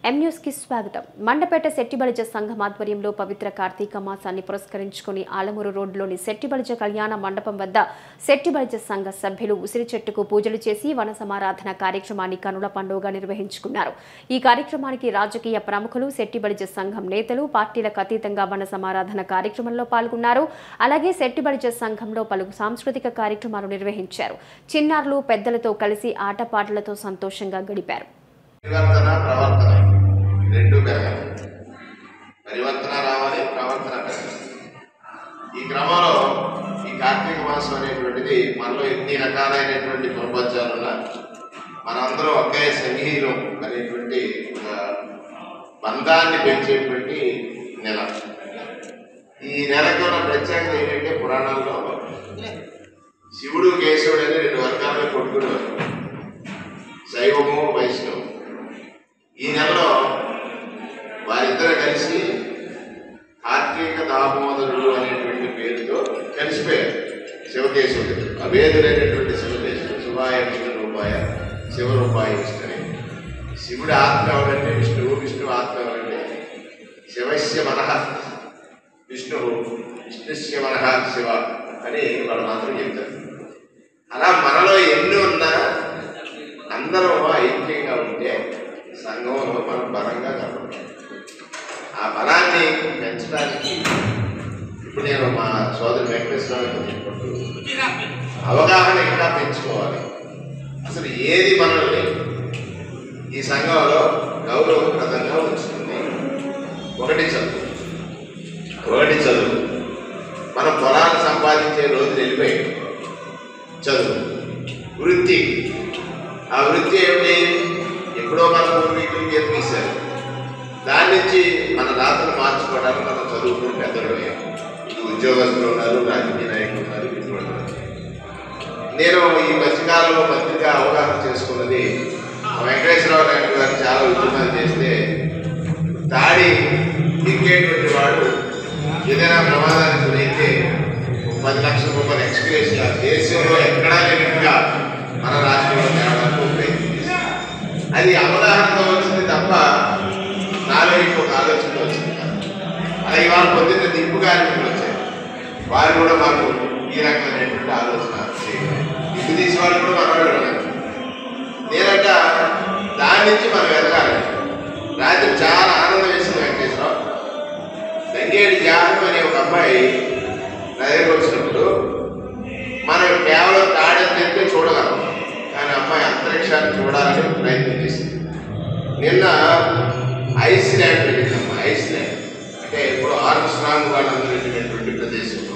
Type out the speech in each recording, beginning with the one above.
M news కి స్వాగతం మండపేట శెట్టిబలిజ సంఘం ఆధ్వర్యంలో పవిత్ర కార్తీక మాసాన్ని పురస్కరించుకుని ఆలమూరు రోడ్డులోని శెట్టిబలిజ కళ్యాణ మండపం వద్ద శెట్టిబలిజ సంఘ సభ్యులు ఉసిరి చెట్టుకు పూజలు చేసి వన సమారాధన కార్యక్రమాన్ని కనుల పండుగగా నిర్వహించుకున్నారు ఈ కార్యక్రమానికి రాజకీయ ప్రముఖులు శెట్టిబలిజ సంఘం నేతలు పార్టీలకు అతీతంగా వన సమారాధన కార్యక్రమంలో పాల్గొన్నారు అలాగే శెట్టిబలిజ సంఘంలో పలు సాంస్కృతిక కార్యక్రమాలు నిర్వహించారు చిన్నారులు పెద్దలతో కలిసి ఆటపాటలతో సంతోషంగా గడిపారు పరివర్తన ప్రవర్తన రెండు పెరగాలి పరివర్తన రావాలి ప్రవర్తన పెరగాలి ఈ క్రమంలో ఈ కార్తీక మాసం అనేటువంటిది మనలో ఎన్ని రకాలైనటువంటి ప్రపంచాలున్నా మనందరం ఒకే సన్నిహితం అనేటువంటి ఒక బంధాన్ని పెంచేటువంటి నెల ఈ నెలకు ఉన్న ప్రత్యేకత ఏంటంటే పురాణాల్లో శివుడు కేశవుడు అని రెండు వర్గాలుగా కొట్టుకునేవారు శైవము వైష్ణవం ఈ నెలలో వారిద్దరు కలిసి కార్తీక దామోదరుడు అనేటువంటి పేరుతో కలిసిపోయారు శివకేశవుడు అభేదుడైనటువంటి శివకేశవుడు శివాయ విష్ణు రూపాయ శివరూపాయ విష్ణుని శివుడు ఆత్మ ఎవరంటే విష్ణువు విష్ణువు ఆత్మ ఎవరంటే శివస్య మనః విష్ణువు విష్ణుస్య మనః శివ అని వాళ్ళు మాత్రం చెప్తారు అలా మనలో ఎన్ని ఉన్నా అందరం ఐక్యంగా ఉంటే సంఘంలో మనం బలంగా కనపడతాం ఆ బలాన్ని పెంచడానికి ఇప్పుడు నేను మా సోదరు వెంకటేశ్వరరావు చెప్పుకుంటూ అవగాహన ఇంకా పెంచుకోవాలి అసలు ఏది మనల్ని ఈ సంఘంలో గౌరవప్రదంగా ఉంచుతుంది ఒకటి చదువు ఒకటి చదువు మనం పొలాలు సంపాదించే రోజులు వెళ్ళిపోయాయి చదువు వృత్తి ఆ వృత్తి ఏమిటి ఎప్పుడో మన పూర్వీకులు గీత తీశారు దాని నుంచి మన రాతను మార్చుకోవడానికి మనం చదువుకుని పెద్దలు అయ్యాం ఇది ఉద్యోగస్తులు ఉన్నారు రాజకీయ నాయకులు ఉన్నారు వీళ్ళు ఉన్నారు నేను ఈ మధ్యకాలంలో పత్రిక అవగాహన చేసుకున్నది మా వెంకటేశ్వరరావు నాయుడు గారు చాలా ఉద్యమాలు చేస్తే దాడి ఎక్కేటువంటి వాడు ఏదైనా ప్రమాదానికి గురైతే ఒక పది లక్షల రూపాయల ఎక్స్గ్రేషన్ దేశంలో ఎక్కడా లేనట్టుగా మన రాష్ట్రంలో తేవడానికి ప్రయత్నం చేశారు. అది అవగాహనతో వచ్చింది తప్ప నాలో ఇంకొక ఆలోచన వచ్చింది కాదు. అలాగే వాళ్ళు పొద్దున్న దింపు కార్మికులు వచ్చారు వారు కూడా మాకు ఈ రకమైనటువంటి ఆలోచన చేయాలి. దింపు తీసే వాళ్ళు కూడా మనవాళ్ళు ఉన్నారు నేనంట దాని నుంచి మనం ఎదగాలి రాత్రి చాలా ఆనందం వేసింది వెంకటేశ్వరరావు దంగేడి జాహ్నవి అనే ఒక అబ్బాయి నా దగ్గరకు వచ్చినప్పుడు మనం కేవలం తాడని తెస్తే చూడగలం కానీ అమ్మాయి అంతరిక్షాన్ని చూడాలని ప్రయత్నం చేసింది నిన్న ఐస్లాండ్ వెళ్ళిందమ్మా ఐస్లాండ్ అంటే ఇప్పుడు ఆర్మ్స్ట్రాంగ్ వాళ్ళందరూ వెళ్ళినటువంటి ప్రదేశంలో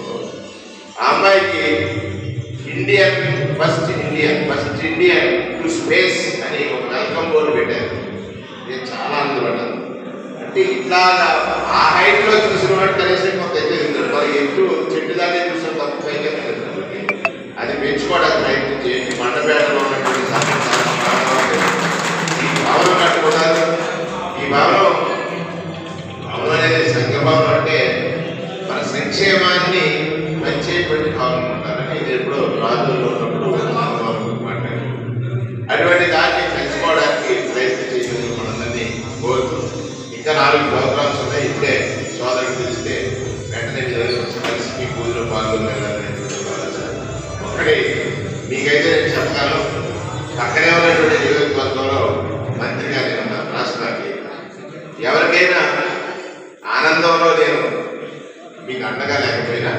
ఆ అమ్మాయికి Indian first Indian first Indian to space అని ఒక వెల్కమ్ బోర్డు పెట్టారు నేను చాలా ఆనందపడ్డాను అంటే ఇట్లాగా ఆ హైట్ లో చూసిన వాడు కనీసం కొంత ఎదుగుతాడు మరి ఎత్తు చెట్టు దాన్ని చూసిన తప్పు పైగా ఎదుగుతాడు. అది పెంచుకోవడానికి ప్రయత్నం చేయండి మండపేటలో ఉన్నటువంటి సంస్థ ఈ భవనం కట్టుకున్నారు ఈ భవనం భవనం అనేది సంఘ భవనం అంటే మన సంక్షేమాన్ని పెంచేటువంటి భవనం ఉంటారని ఇది ఎప్పుడో రాజుల్లో ఉన్నప్పుడు సంఘభవనం మాట్లాడారు అటువంటి దాన్ని పెంచుకోవడానికి ప్రయత్నం చేసేందుకు మనందరినీ కోరుతూ ఇంకా నాలుగు ప్రోగ్రామ్స్ ఉన్నాయి ఇప్పుడే సోదరుడు పిలిస్తే వెంటనే మీ దగ్గర వచ్చి కలిసి మీ పూజలో పాల్గొని వెళ్ళాలనేటువంటి ఒక ఆలోచన ఒకటి మీకైతే నేను చెప్పగలను పక్కనే ఉన్నటువంటి నియోజకవర్గంలో మంత్రిగా నేను ఉన్నాను రాష్ట్రానికి ఎవరికైనా ఆనందంలో నేను మీకు అండగా లేకపోయినా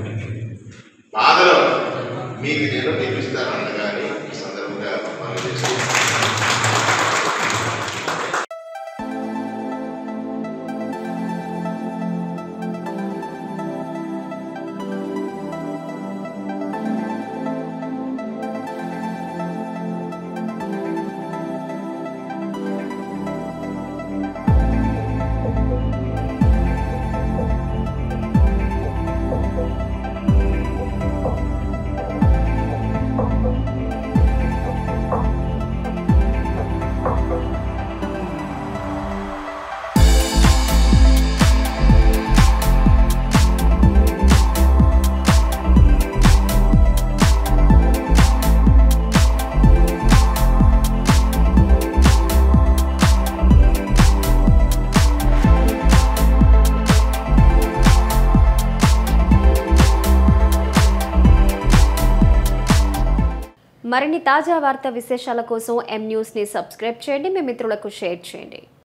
బాధలో మీకు నేను నిలుస్తాను అండగా అని ఈ సందర్భంగా మనం చేసుకుంటాను మరిన్ని తాజా వార్తా విశేషాల కోసం ఎం న్యూస్ని సబ్స్క్రైబ్ చేయండి మీ మిత్రులకు షేర్ చేయండి